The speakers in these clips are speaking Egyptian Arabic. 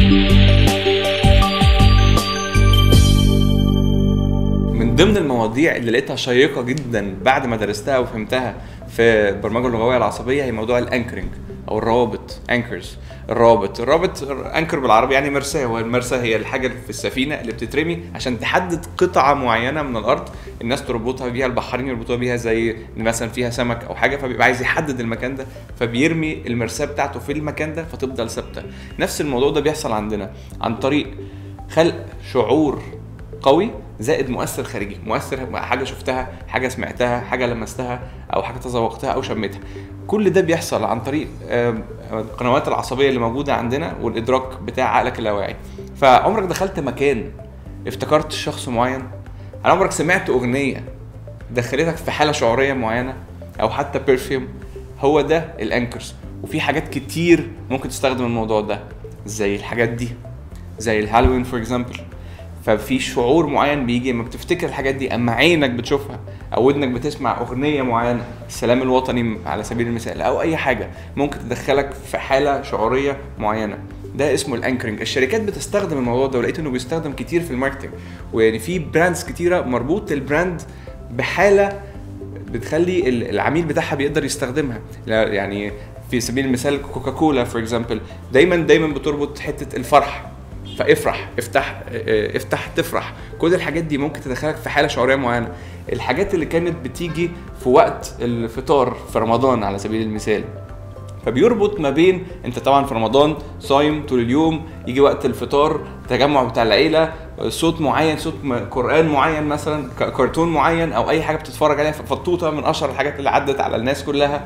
من ضمن المواضيع اللي لقيتها شيقه جدا بعد ما درستها وفهمتها في البرمجه اللغويه العصبيه هي موضوع الانكرنج او الروابط انكرز الرابط الرابط انكر بالعربي يعني مرساه والمرساه هي الحاجه اللي في السفينه اللي بتترمي عشان تحدد قطعه معينه من الارض الناس تربطها بيها البحارين يربطوها بيها زي ان مثلا فيها سمك او حاجه فبيبقى عايز يحدد المكان ده فبيرمي المرساه بتاعته في المكان ده فتفضل ثابته نفس الموضوع ده بيحصل عندنا عن طريق خلق شعور قوي زائد مؤثر خارجي مؤثر حاجه شفتها حاجه سمعتها حاجه لمستها او حاجه تذوقتها او شميتها كل ده بيحصل عن طريق آم، القنوات العصبيه اللي موجوده عندنا والادراك بتاع عقلك اللاواعي فعمرك دخلت مكان افتكرت شخص معين هل عمرك سمعت اغنيه دخلتك في حاله شعوريه معينه او حتى برفيوم هو ده الانكرز وفي حاجات كتير ممكن تستخدم الموضوع ده زي الحاجات دي زي الهالوين فور اكزامبل ففي شعور معين بيجي لما بتفتكر الحاجات دي اما عينك بتشوفها او ودنك بتسمع اغنيه معينه السلام الوطني على سبيل المثال او اي حاجه ممكن تدخلك في حاله شعوريه معينه ده اسمه الانكرنج الشركات بتستخدم الموضوع ده ولقيت انه بيستخدم كتير في الماركتنج ويعني في براندز كتيره مربوط البراند بحاله بتخلي ال- العميل بتاعها بيقدر يستخدمها لا- يعني في سبيل المثال كوكاكولا فور اكزامبل دايما دايما بتربط حته الفرح فافرح افتح اه، افتح تفرح كل الحاجات دي ممكن تدخلك في حاله شعوريه معينه الحاجات اللي كانت بتيجي في وقت الفطار في رمضان على سبيل المثال فبيربط ما بين انت طبعا في رمضان صايم طول اليوم يجي وقت الفطار تجمع بتاع العيله صوت معين صوت م- قران معين مثلا ك- كرتون معين او اي حاجه بتتفرج عليها فطوطه من اشهر الحاجات اللي عدت على الناس كلها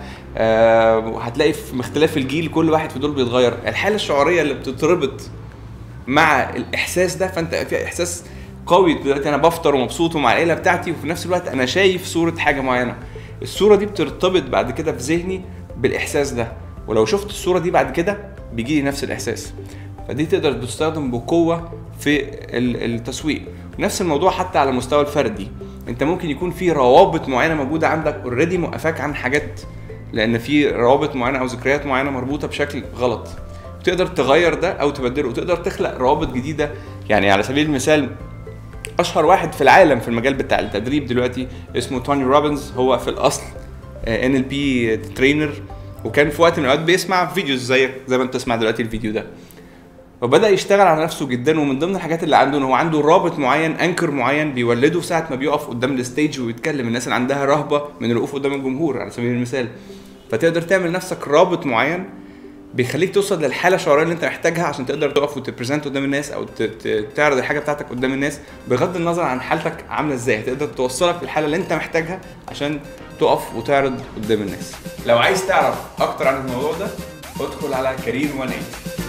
آه هتلاقي في اختلاف الجيل كل واحد في دول بيتغير الحاله الشعوريه اللي بتتربط مع الاحساس ده فانت في احساس قوي دلوقتي انا بفطر ومبسوط ومع العيله بتاعتي وفي نفس الوقت انا شايف صوره حاجه معينه الصوره دي بترتبط بعد كده في ذهني بالاحساس ده ولو شفت الصوره دي بعد كده بيجي لي نفس الاحساس فدي تقدر تستخدم بقوه في ال- التسويق نفس الموضوع حتى على المستوى الفردي انت ممكن يكون في روابط معينه موجوده عندك اوريدي موقفاك عن حاجات لان في روابط معينه او ذكريات معينه مربوطه بشكل غلط تقدر تغير ده او تبدله وتقدر تخلق روابط جديده يعني على سبيل المثال اشهر واحد في العالم في المجال بتاع التدريب دلوقتي اسمه توني روبنز هو في الاصل ان ال بي ترينر وكان في وقت من الاوقات بيسمع فيديوز زيك زي ما انت تسمع دلوقتي الفيديو ده فبدا يشتغل على نفسه جدا ومن ضمن الحاجات اللي عنده ان هو عنده رابط معين انكر معين بيولده ساعه ما بيقف قدام الستيج ويتكلم الناس اللي عندها رهبه من الوقوف قدام الجمهور على سبيل المثال فتقدر تعمل نفسك رابط معين بيخليك توصل للحاله الشعوريه اللي انت محتاجها عشان تقدر تقف وتبريزنت قدام الناس او ت- ت- تعرض الحاجه بتاعتك قدام الناس بغض النظر عن حالتك عامله ازاي هتقدر توصلك للحاله اللي انت محتاجها عشان تقف وتعرض قدام الناس لو عايز تعرف اكتر عن الموضوع ده ادخل على كارير 180